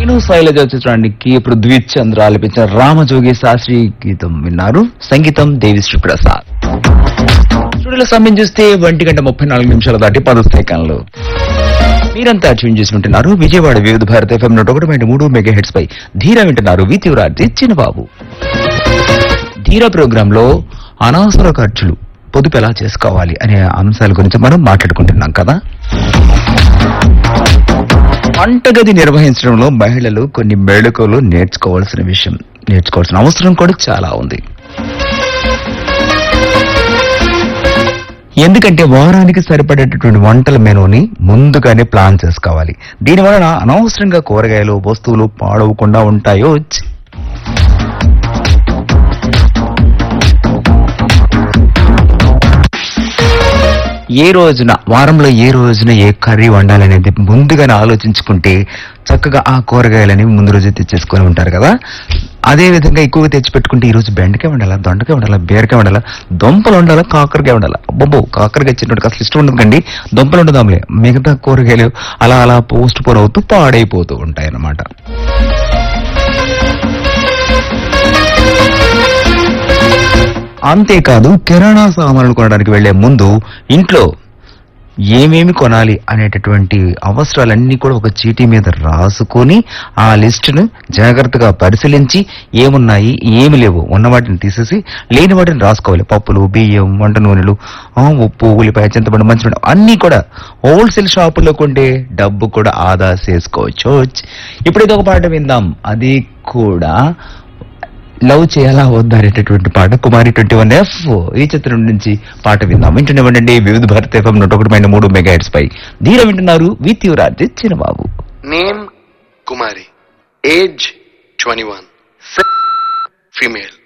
నేను శైలజ చిత్రానికి పృథ్వీ చంద్ర ఆలపించిన రామజోగి శాస్త్రి గీతం విన్నారు సంగీతం దేవిశ్రీ ప్రసాద్ స్టూడియోలో సమయం చూస్తే ఒంటి గంట ముప్పై నాలుగు నిమిషాలు దాటి పది సెకండ్లు మీరంతా ట్యూన్ చేసుకుంటున్నారు విజయవాడ వివిధ భారత ఎఫ్ఎం నూట ఒకటి పాయింట్ మూడు మెగా హెడ్స్ పై ధీర వింటున్నారు వి తీవ్రార్జీ చిన్నబాబు ధీర ప్రోగ్రామ్ లో అనవసర ఖర్చులు పొదుపు ఎలా చేసుకోవాలి అనే అంశాల గురించి మనం మాట్లాడుకుంటున్నాం కదా వంటగది నిర్వహించడంలో మహిళలు కొన్ని మెళకువలు నేర్చుకోవాల్సిన విషయం నేర్చుకోవాల్సిన అవసరం కూడా చాలా ఉంది ఎందుకంటే వారానికి సరిపడేటటువంటి వంటల మెనూని ముందుగానే ప్లాన్ చేసుకోవాలి దీనివలన అనవసరంగా కూరగాయలు వస్తువులు పాడవకుండా ఉంటాయో ఛ్! ఏ రోజున వారంలో ఏ రోజున ఏ కర్రీ వండాలనేది ముందుగానే ఆలోచించుకుంటే చక్కగా ఆ కూరగాయలని ముందు రోజు తెచ్చేసుకొని ఉంటారు కదా అదే విధంగా ఎక్కువగా తెచ్చిపెట్టుకుంటే ఈ రోజు బెండకాయ వండాలా దొండకాయ వండాలా బీరకాయ వండాలా దుంపలు వండాలా కాకరకాయ వండాలా బొబ్బో కాకరకాయ చిన్నట్టు అసలు ఇష్టం ఉండదు కండి దుంపలు ఉండదాంలే మిగతా కూరగాయలు అలా అలా పోస్ట్ పోర్ అవుతూ పాడైపోతూ ఉంటాయి అన్నమాట అంతేకాదు కిరాణా సామాన్లు కొనడానికి వెళ్లే ముందు ఇంట్లో ఏమేమి కొనాలి అనేటటువంటి అవసరాలన్నీ కూడా ఒక చీటీ మీద రాసుకొని ఆ లిస్టును జాగ్రత్తగా పరిశీలించి ఏమున్నాయి ఏమి లేవు ఉన్న వాటిని తీసేసి లేని వాటిని రాసుకోవాలి పప్పులు బియ్యం వంట నూనెలు ఆ, ఉప్పు ఉల్లిపాయ చింతపండు మంచిపండు అన్నీ కూడా హోల్సేల్ షాపుల్లో కొంటే డబ్బు కూడా ఆదా చేసుకోవచ్చు ఇప్పుడు ఇది ఒక పాట విందాం అది కూడా లవ్ చేయాలా వద్దా అనేటటువంటి పాట కుమారి ట్వంటీ వన్ ఎఫ్ ఈ చిత్రం నుంచి పాట విందాం వింటున్నామండి వివిధ భారత ఎఫ్ఎం నూట ఒకటి పాయింట్ మూడు మెగా హెడ్స్ పై ధీర వింటున్నారు with Yuvaraj Chinnababu Name Kumari. Age 21. Sex female.